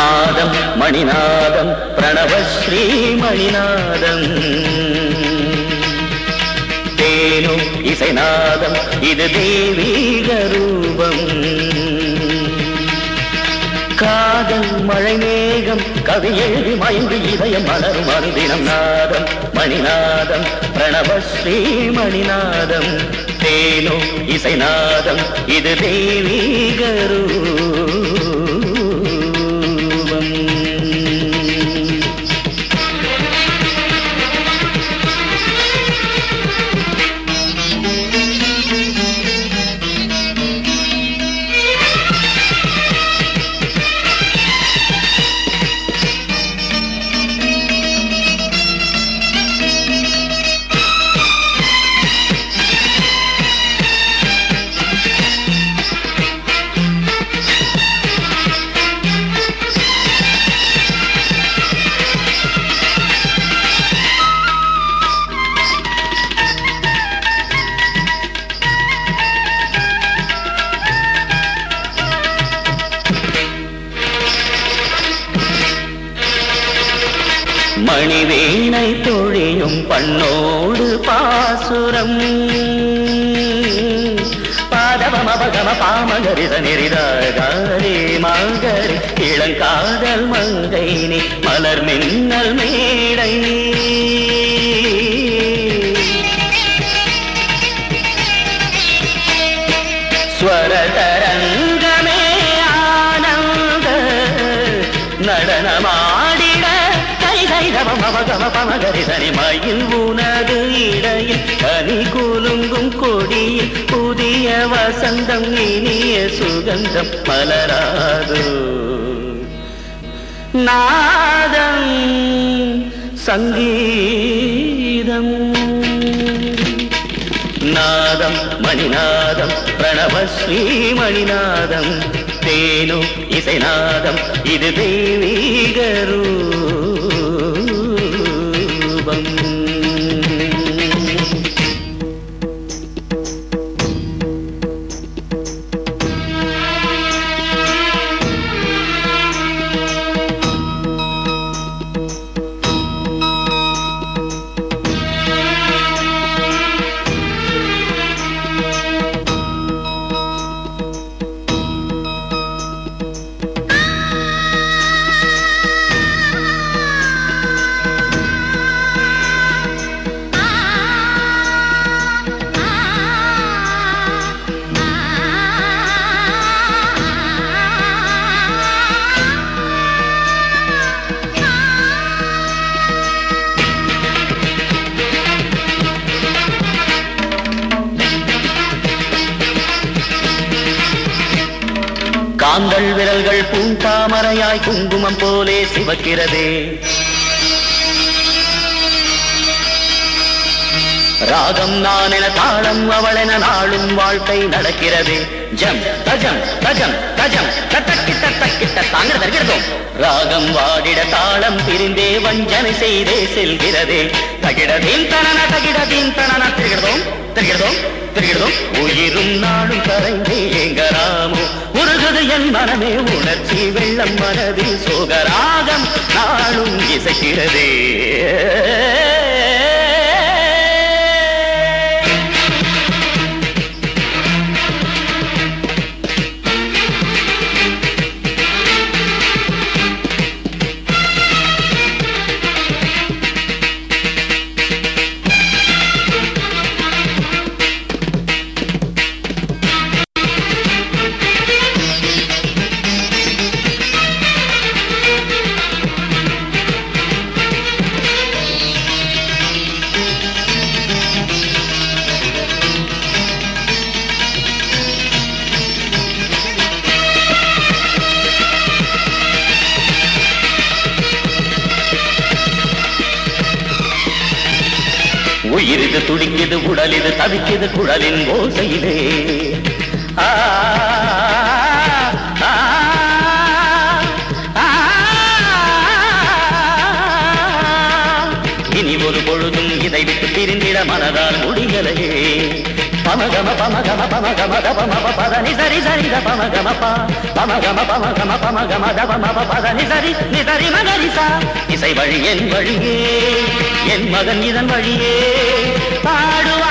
நாதம் மணிநாதம் பிரணவஸ்ரீ மணிநாதம் தேனும் இசைநாதம் இது தெய்வீக ரூபம் காதல் மழை மேகம் கவி எழுதி மயங்கி இதயம் மலரும் அருதினம் நாதம் மணிநாதம் பிரணவஸ்ரீ மணிநாதம் தேனும் இசைநாதம் இது தெய்வீக ரூபம் மணிவேணை தொழியும் பண்ணோடு பாசுரம் பாதவம பகம பாமகரித நெறிதாரி மகரி இளங்காதல் மங்கை நீ மலர் மின்னல் மேடை ஸ்வர தரங்கமே ஆனந்த நடனமாடிட கை கை தவ மவ கம பமகரி தனி மயில் உனது இடையில் கனி குலுங்கும் கொடியில் புதிய வசந்தம் இனிய சுகந்தம் மலராது நாதம் சங்கீதம் நாதம் மணிநாதம் பிரணவஸ்ரீ மணிநாதம் தேனும் இசைநாதம் இது தெய்வீக ரூபம் காந்தள் விரல்கள் பூந்தாமரையாய் குங்குமம் போலே சிவக்கிறதே ராகம் நான் என தாளம் அவளென நாளும் வாழ்க்கை நடக்கிறது ஜம் தஜம் தஜம் தஜம் தட்டக்கி தட்டக்கிட்ட தாங்க தருகிறதும் ராகம் வாடிட தாளம் பிரிந்தே வஞ்சனை செய்தே செல்கிறதே தகிடதீன் தனன தகிடதீன் தனன தெரிகிறதும் தெரிகிறதும் தெரிகிறதும் உயிரும் நாடும் கரைந்தே எங்கராமோ உருகுது என் மனமே உணர்ச்சி வெள்ளம் மனதில் சோகராகம் நாளும் இசைக்கிறதே உயிரிது துடிக்குது உடலிது தவிக்குது குழலின் ஓசையிலே ஆ, ஆ, ஆ, இனி ஒரு பொழுதும் இதை விட்டு பிரிந்திட மனதால் முடியலையே பமகம பமகம பமகம தபம பதனி சரி சரி த பமகம ப பமகம பமகம பமகம தபம பதனி சரி நி சரி மகரிசா இசை வழி என் வழியே என் மகன் இதன் வழியே பாடுவ